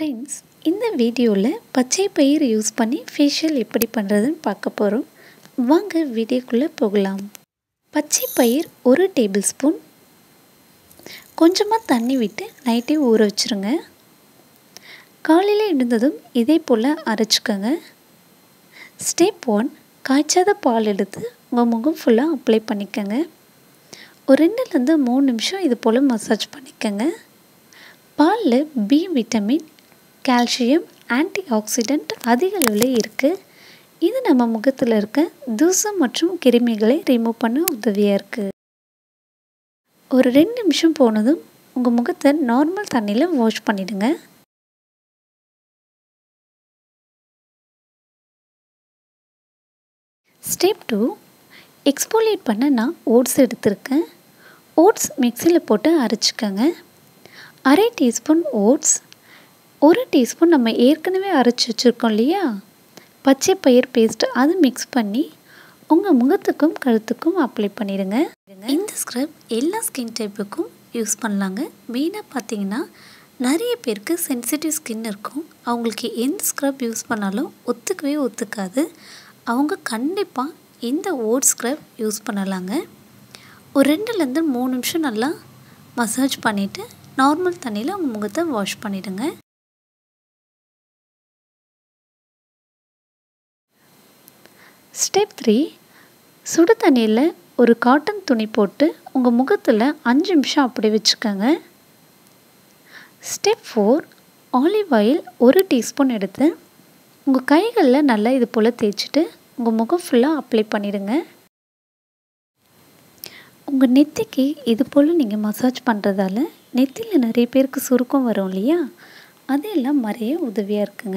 friends இந்த வீடியோவில் பச்சை பயிர் யூஸ் பண்ணி ஃபேஷியல் எப்படி பண்ணுறதுன்னு பார்க்க போகிறோம் வாங்க வீடியோக்குள்ளே போகலாம் பச்சை பயிர் ஒரு டேபிள் ஸ்பூன் கொஞ்சமாக தண்ணி விட்டு நைட்டே ஊற வச்சுருங்க காலையில் எழுந்ததும் இதே போல் அரைச்சிக்கோங்க ஸ்டெப் ஒன் காய்ச்சாத பால் எடுத்து உங்கள் முகம் ஃபுல்லாக அப்ளை பண்ணிக்கோங்க ஒரு ரெண்டுலேருந்து மூணு நிமிஷம் இது போல் மசாஜ் பண்ணிக்கோங்க பாலில் B vitamin calcium antioxidant அதிக அளவில் இருக்குது இது நம்ம முகத்தில் இருக்க தூசம் மற்றும் கிருமிகளை ரிமூவ் பண்ண உதவியாக இருக்குது ஒரு ரெண்டு நிமிஷம் போனதும் உங்கள் முகத்தை நார்மல் தண்ணியில் வாஷ் பண்ணிவிடுங்க ஸ்டெப் டூ எக்ஸ்போலியேட் பண்ண நான் ஓட்ஸ் எடுத்திருக்கேன் ஓட்ஸ் மிக்சியில் போட்டு அரைச்சிக்கோங்க அரை டீஸ்பூன் ஓட்ஸ் ஒரு டீஸ்பூன் நம்ம ஏற்கனவே அரைச்சி வச்சுருக்கோம் இல்லையா பச்சை பயிர் பேஸ்ட் அது மிக்ஸ் பண்ணி உங்கள் முகத்துக்கும் கழுத்துக்கும் அப்ளை பண்ணிடுங்க இந்த ஸ்க்ரப் எல்லா ஸ்கின் டைப்புக்கும் யூஸ் பண்ணலாங்க மெயினாக பார்த்தீங்கன்னா நிறைய பேருக்கு சென்சிட்டிவ் ஸ்கின் இருக்கும் அவங்களுக்கு எந்த ஸ்க்ரப் யூஸ் பண்ணாலும் ஒத்துக்கவே ஒத்துக்காது அவங்க கண்டிப்பாக இந்த ஓட் ஸ்க்ரப் யூஸ் பண்ணலாங்க ஒரு ரெண்டுலேருந்து மூணு நிமிஷம் நல்லா மசாஜ் பண்ணிவிட்டு நார்மல் தண்ணியில் உங்கள் முகத்தை வாஷ் பண்ணிவிடுங்க ஸ்டெப் த்ரீ சுடு தண்ணியில் ஒரு காட்டன் துணி போட்டு உங்கள் முகத்தில் அஞ்சு நிமிஷம் அப்படி வச்சுக்கோங்க ஸ்டெப் ஃபோர் ஆலிவ் ஆயில் ஒரு டீஸ்பூன் எடுத்து உங்கள் கைகளில் நல்லா இது போல் தேய்ச்சிட்டு உங்கள் முகம் ஃபுல்லாக அப்ளை பண்ணிடுங்க உங்கள் நெத்திக்கு இது போல் நீங்கள் மசாஜ் பண்ணுறதால நெத்தியில் நிறைய பேருக்கு சுருக்கம் வரும் இல்லையா அதையெல்லாம் மறைய உதவியாக இருக்குங்க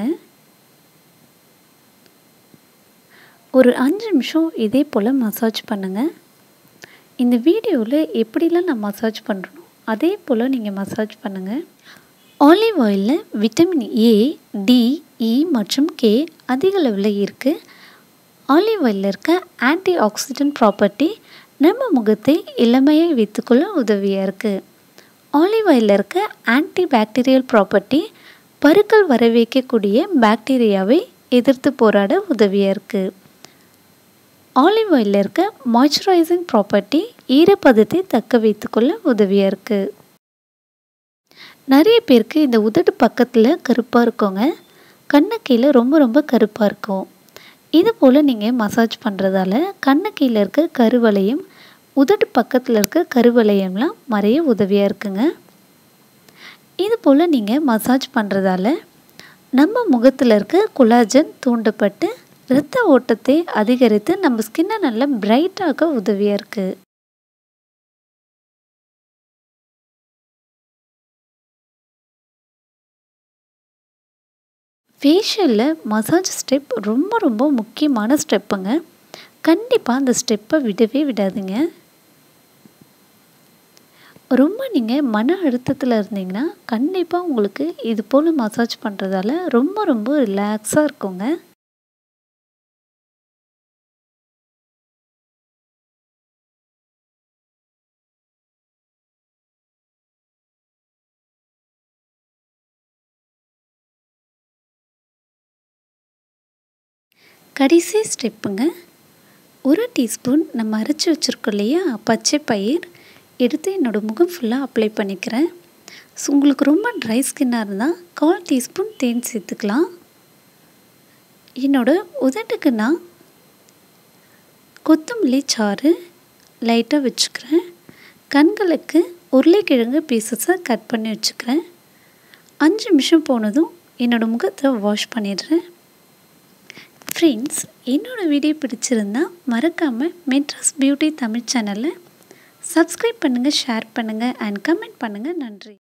ஒரு அஞ்சு நிமிஷம் இதே போல் மசாஜ் பண்ணுங்கள் இந்த வீடியோவில் எப்படிலாம் நான் மசாஜ் பண்ணுறனோ அதே போல் நீங்கள் மசாஜ் பண்ணுங்கள் ஆலிவ் ஆயிலில் விட்டமின் ஏ டி இ மற்றும் கே அதிக அளவில் இருக்குது ஆலிவ் ஆயிலில் இருக்க ஆன்டி ஆக்சிடென்ட் ப்ராப்பர்ட்டி நம்ம முகத்தை இளமையை வைத்துக்கொள்ள உதவியாக இருக்குது ஆலிவ் ஆயிலில் இருக்க ஆன்டி பாக்டீரியல் ப்ராப்பர்ட்டி பருக்கள் வர வைக்கக்கூடிய பாக்டீரியாவை எதிர்த்து போராட உதவியாக இருக்குது ஆலிவ் ஆயிலில் இருக்க மாய்ஸ்சரைசிங் ப்ராப்பர்ட்டி ஈரப்பதத்தை தக்க வைத்துக்கொள்ள உதவியாக இருக்குது நிறைய பேருக்கு இந்த உதடு பக்கத்தில் கருப்பாக இருக்கோங்க கண்ணு கீழே ரொம்ப ரொம்ப கருப்பாக இருக்கும் இது போல் நீங்கள் மசாஜ் பண்ணுறதால கண்ணு கீழே இருக்க கருவளையம் உதடு பக்கத்தில் இருக்க கருவளையம்லாம் மறைய உதவியாக இருக்குங்க இது போல் நீங்கள் மசாஜ் பண்ணுறதால நம்ம முகத்தில் இருக்க குலாஜன் தூண்டப்பட்டு இரத்த ஓட்டத்தை அதிகரித்து நம்ம ஸ்கின்னை நல்லா பிரைட்டாக உதவியாக இருக்குது ஃபேஷியலில் மசாஜ் ஸ்டெப் ரொம்ப ரொம்ப முக்கியமான ஸ்டெப்புங்க கண்டிப்பாக அந்த ஸ்டெப்பை விடவே விடாதீங்க ரொம்ப நீங்கள் மன அழுத்தத்தில் இருந்தீங்கன்னா கண்டிப்பாக உங்களுக்கு இது போல் மசாஜ் பண்ணுறதால ரொம்ப ரொம்ப ரிலாக்ஸாக இருக்குங்க கடைசி ஸ்டெப்புங்க ஒரு டீஸ்பூன் நம்ம அரைச்சி வச்சுருக்கோம் இல்லையா பச்சை பயிர் எடுத்து என்னோடய முகம் ஃபுல்லாக அப்ளை பண்ணிக்கிறேன் ஸோ உங்களுக்கு ரொம்ப ட்ரை ஸ்கின்னாக இருந்தால் கால் டீஸ்பூன் தேன் சேர்த்துக்கலாம் என்னோடய உதட்டுக்கு நான் கொத்தமல்லி சாறு லைட்டாக வச்சுக்கிறேன் கண்களுக்கு உருளைக்கிழங்கு பீசஸாக கட் பண்ணி வச்சுக்கிறேன் அஞ்சு நிமிஷம் போனதும் என்னோடய முகத்தை வாஷ் பண்ணிடுறேன் ஃப்ரெண்ட்ஸ் என்னோடய வீடியோ பிடிச்சிருந்தா மறக்காமல் மெட்ராஸ் பியூட்டி தமிழ் சேனலை சப்ஸ்கிரைப் பண்ணுங்கள் ஷேர் பண்ணுங்கள் அண்ட் கமெண்ட் பண்ணுங்கள் நன்றி